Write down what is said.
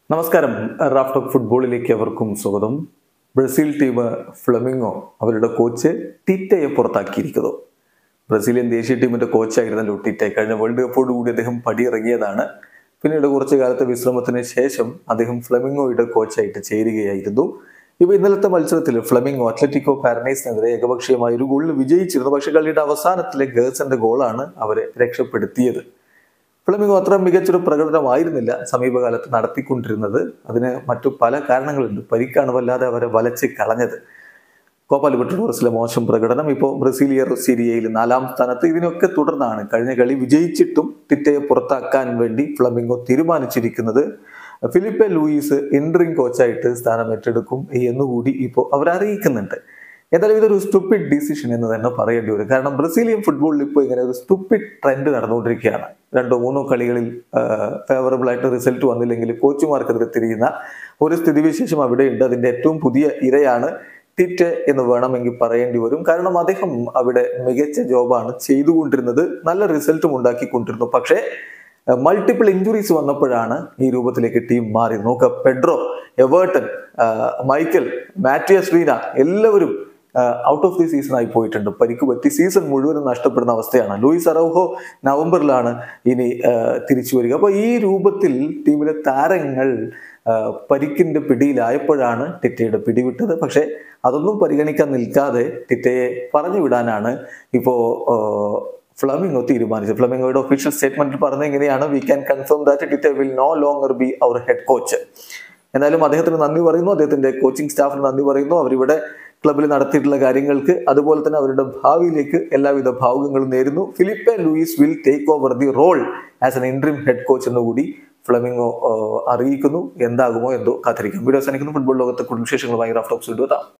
നമസ്കാരം raft of ഫുട്ബോളിലേക്ക് അവർക്കും സ്വാഗതം ബ്രസീൽ ടീം ഫ്ലമിങ്ങോ അവരുടെ കോച്ച് ടിറ്റയെ പുറത്താക്കിയിരിക്കുന്നു ബ്രസീലിയൻ ദേശീയ ടീമിന്റെ കോച്ചായിരുന്നല്ലോ ടിറ്റെ കഴിഞ്ഞ വേൾഡ് കപ്പോട് കൂടി അദ്ദേഹം പടിയിറങ്ങിയതാണ് പിന്നീട് കുറച്ചു കാലത്തെ വിശ്രമത്തിന് ശേഷം അദ്ദേഹം ഫ്ലമിങ്ങോയുടെ കോച്ചായിട്ട് ചേരുകയായിരുന്നു ഇപ്പൊ ഇന്നലത്തെ മത്സരത്തിൽ ഫ്ലമിങ്ങോ അത്ലറ്റിക്കോ പാരനൈസിനെതിരെ ഏകപക്ഷീയമായ ഒരു ഗോളിൽ വിജയിച്ചിരുന്നു പക്ഷെ കളിയുടെ അവസാനത്തിലെ ഗേൾസിന്റെ ഗോളാണ് അവരെ രക്ഷപ്പെടുത്തിയത് ഫ്ലമിംഗോ അത്ര മികച്ചൊരു പ്രകടനമായിരുന്നില്ല സമീപകാലത്ത് നടത്തിക്കൊണ്ടിരുന്നത് അതിന് മറ്റു പല കാരണങ്ങളുണ്ട് പരിക്കാണ് വല്ലാതെ അവരെ വലച്ച് കളഞ്ഞത് കോപ്പ ലിബർട്ടഡോറസിലെ മോശം പ്രകടനം ഇപ്പോൾ ബ്രസീലിയർ സിരിയയിൽ നാലാം സ്ഥാനത്ത് ഇതിനൊക്കെ തുടർന്നാണ് കഴിഞ്ഞ കളി വിജയിച്ചിട്ടും ടിറ്റയെ പുറത്താക്കാൻ വേണ്ടി ഫ്ലമിംഗോ തീരുമാനിച്ചിരിക്കുന്നത് ഫിലിപ്പെ ലൂയിസ് ഇൻട്രിങ് കോച്ചായിട്ട് സ്ഥാനം ഏറ്റെടുക്കും എന്നുകൂടി ഇപ്പോൾ അവർ അറിയിക്കുന്നുണ്ട് എന്തായാലും ഇതൊരു സ്റ്റുപ്പിഡ് ഡിസിഷൻ എന്ന് തന്നെ പറയേണ്ടി വരും കാരണം ബ്രസീലിയൻ ഫുട്ബോളിൽ ഇപ്പോൾ ഇങ്ങനെ ഒരു സ്റ്റുപ്പിഡ് ട്രെൻഡ് നടന്നുകൊണ്ടിരിക്കുകയാണ് രണ്ടോ മൂന്നോ കളികളിൽ ഫേവറബിൾ ആയിട്ട് റിസൾട്ട് വന്നില്ലെങ്കിൽ കോച്ചുമാർക്കെതിരെ തിരിയുന്ന ഒരു സ്ഥിതിവിശേഷം അവിടെയുണ്ട് അതിന്റെ ഏറ്റവും പുതിയ ഇരയാണ് ടിറ്റ് എന്ന് വേണമെങ്കിൽ പറയേണ്ടി വരും കാരണം അദ്ദേഹം അവിടെ മികച്ച ജോബാണ് ചെയ്തുകൊണ്ടിരുന്നത് നല്ല റിസൾട്ടും ഉണ്ടാക്കിക്കൊണ്ടിരുന്നു പക്ഷേ മൾട്ടിപ്പിൾ ഇഞ്ചുറീസ് വന്നപ്പോഴാണ് ഈ രൂപത്തിലേക്ക് ടീം മാറി നോക്കുക പെഡ്രോ എവേർട്ടൻ മൈക്കൽ മാറ്റിയ ശ്രീന എല്ലാവരും ഔട്ട് ഓഫ് ദി സീസൺ ആയി പോയിട്ടുണ്ട് പരിക്ക് പറ്റി സീസൺ മുഴുവനും നഷ്ടപ്പെടുന്ന അവസ്ഥയാണ് ലൂയിസ് അറൗഹോ നവംബറിലാണ് ഇനി തിരിച്ചു വരിക അപ്പോൾ ഈ രൂപത്തിൽ ടീമിലെ താരങ്ങൾ പരിക്കിന്റെ പിടിയിലായപ്പോഴാണ് ടിറ്റയുടെ പിടിവിട്ടത് പക്ഷെ അതൊന്നും പരിഗണിക്കാൻ നിൽക്കാതെ ടിറ്റയെ പറഞ്ഞു വിടാനാണ് ഇപ്പോ ഫ്ലമിംഗോ തീരുമാനിച്ചത് ഫ്ലമിംഗോയുടെ ഒഫീഷ്യൽ സ്റ്റേറ്റ്മെന്റിൽ പറഞ്ഞ എങ്ങനെയാണ് we can confirm that Tite will no longer be our head coach എന്തായാലും അദ്ദേഹത്തിന് നന്ദി പറയുന്നു അദ്ദേഹത്തിന്റെ കോച്ചിങ് സ്റ്റാഫിന് നന്ദി പറയുന്നു അവരിവിടെ ക്ലബിൽ നടത്തിയിട്ടുള്ള കാര്യങ്ങൾക്ക് അതുപോലെ തന്നെ അവരുടെ ഭാവിയിലേക്ക് എല്ലാവിധ ഭാവുകങ്ങളും നേരുന്നു Filipe Luis will take over the role as an interim head coach എന്നുകൂടി ഫ്ലമിംഗോ അറിയിക്കുന്നു എന്താകുമോ എന്തോ കാത്തിരിക്കും വീഡിയോ അവസാനിക്കുന്നു ഫുട്ബോൾ ലോകത്തെ കുടുംബ വിശേഷങ്ങളുമായി റാഫ്റ്റോക്സ് കൊണ്ടുവെത്താം